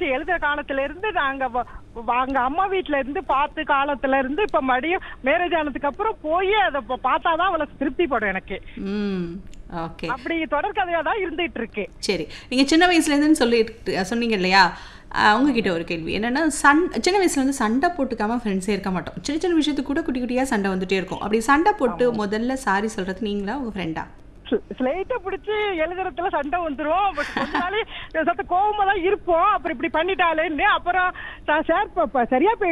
பிடிச்சி எழுதுற காலத்துல இருந்து நாங்க வ- வ- அங்க அம்மா வீட்ல இருந்து பார்த்து காலத்துல இருந்து இப்ப மறுபடியும் மேரேஜ் ஆனதுக்கு அப்புறம் போய் அதை ப- பார்த்தாதான் அவளுக்கு திருப்தி படும் எனக்கு ம் ஓகே அப்படி தொடர்கதையா தான் இருந்துட்டு இருக்கு சரி நீங்கள் சின்ன வயசுலேருந்துன்னு சொல்லிட்டு சொன்னீங்க இல்லையா அஹ் உங்ககிட்ட ஒரு கேள்வி என்னென்னா சண் சின்ன வயசுல வந்து சண்டை போட்டுக்காம ஃப்ரெண்ட்ஸே இருக்க மாட்டோம் சின்ன சின்ன விஷயத்துக்கு கூட குட்டி குட்டியாக சண்டை வந்துட்டே இருக்கும் அப்படி சண்டை போட்டு முதல்ல சாரி சொல்கிறது நீங்களா உங்கள் ஃப்ரெண்டா ஸ்லேட்டை பிடிச்சி எழுதுறதுல சண்டை வந்துரும் பட் கொஞ்ச நாள் சத்த கோவமா தான் இருப்போம் அப்புறம் இப்படி பண்ணிட்டாலேன்னு அப்புறம் நான் சார் சரியா போயிடும்